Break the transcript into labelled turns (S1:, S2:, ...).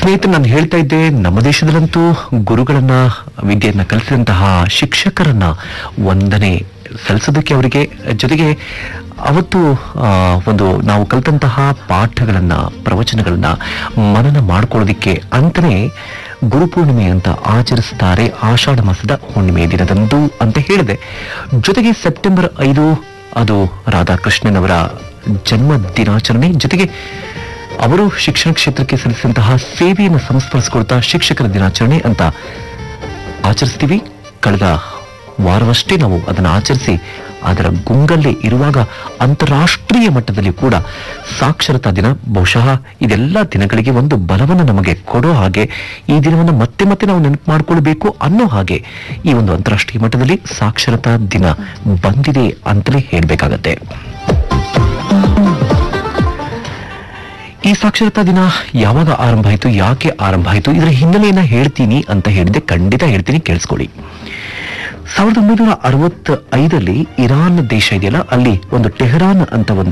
S1: ಸ್ನೇಹಿತರೆ ನಾನು ಹೇಳ್ತಾ ಇದ್ದೆ ನಮ್ಮ ದೇಶದಲ್ಲಂತೂ ಗುರುಗಳನ್ನ ವಿದ್ಯೆಯನ್ನ ಕಲಿಸಿದಂತಹ ಶಿಕ್ಷಕರನ್ನ ವಂದನೆ ಸಲ್ಲಿಸೋದಕ್ಕೆ ಅವರಿಗೆ ಜೊತೆಗೆ ಅವತ್ತು ಆ, ಒಂದು ನಾವು ಕಲಿತಂತಹ ಪಾಠಗಳನ್ನ ಪ್ರವಚನಗಳನ್ನ ಮನನ ಮಾಡ್ಕೊಳ್ಳೋದಿಕ್ಕೆ ಅಂತಲೇ ಗುರುಪೂರ್ಣಿಮೆ ಅಂತ ಆಚರಿಸ್ತಾರೆ ಆಷಾಢ ಮಾಸದ ಹುಣ್ಣಿಮೆ ದಿನದಂದು ಅಂತ ಹೇಳಿದೆ ಜೊತೆಗೆ ಸೆಪ್ಟೆಂಬರ್ ಐದು ಅದು ರಾಧಾಕೃಷ್ಣನವರ ಜನ್ಮ ದಿನಾಚರಣೆ ಜೊತೆಗೆ ಅವರು ಶಿಕ್ಷಣ ಕ್ಷೇತ್ರಕ್ಕೆ ಸಲ್ಲಿಸಿದಂತಹ ಸೇವೆಯನ್ನು ಸಂಸ್ಮರಿಸಿಕೊಳ್ತಾ ಶಿಕ್ಷಕರ ದಿನಾಚರಣೆ ಅಂತ ಆಚರಿಸ್ತೀವಿ ಕಳೆದ ವಾರವಷ್ಟೇ ನಾವು ಅದನ್ನು ಆಚರಿಸಿ ಅದರ ಗುಂಗಲ್ಲೇ ಇರುವಾಗ ಅಂತಾರಾಷ್ಟ್ರೀಯ ಮಟ್ಟದಲ್ಲಿ ಕೂಡ ಸಾಕ್ಷರತಾ ದಿನ ಬಹುಶಃ ಇದೆಲ್ಲ ದಿನಗಳಿಗೆ ಒಂದು ಬಲವನ್ನು ನಮಗೆ ಕೊಡೋ ಹಾಗೆ ಈ ದಿನವನ್ನು ಮತ್ತೆ ಮತ್ತೆ ನಾವು ನೆನಪು ಮಾಡಿಕೊಳ್ಬೇಕು ಅನ್ನೋ ಹಾಗೆ ಈ ಒಂದು ಅಂತಾರಾಷ್ಟ್ರೀಯ ಮಟ್ಟದಲ್ಲಿ ಸಾಕ್ಷರತಾ ದಿನ ಬಂದಿದೆ ಅಂತಲೇ ಹೇಳಬೇಕಾಗತ್ತೆ ಈ ಸಾಕ್ಷರತಾ ದಿನ ಯಾವಾಗ ಆರಂಭ ಆಯಿತು ಯಾಕೆ ಆರಂಭ ಆಯಿತು ಇದರ ಹಿನ್ನೆಲೆಯನ್ನ ಹೇಳ್ತೀನಿ ಅಂತ ಹೇಳಿದೆ ಖಂಡಿತ ಹೇಳ್ತೀನಿ ಕೇಳಿಸ್ಕೊಳ್ಳಿ ಸಾವಿರದ ಒಂಬೈನೂರ ಅರವತ್ತ ಐದರಲ್ಲಿ ಇರಾನ್ ದೇಶ ಇದೆಯಲ್ಲ ಅಲ್ಲಿ ಒಂದು ಟೆಹರಾನ್ ಅಂತ ಒಂದು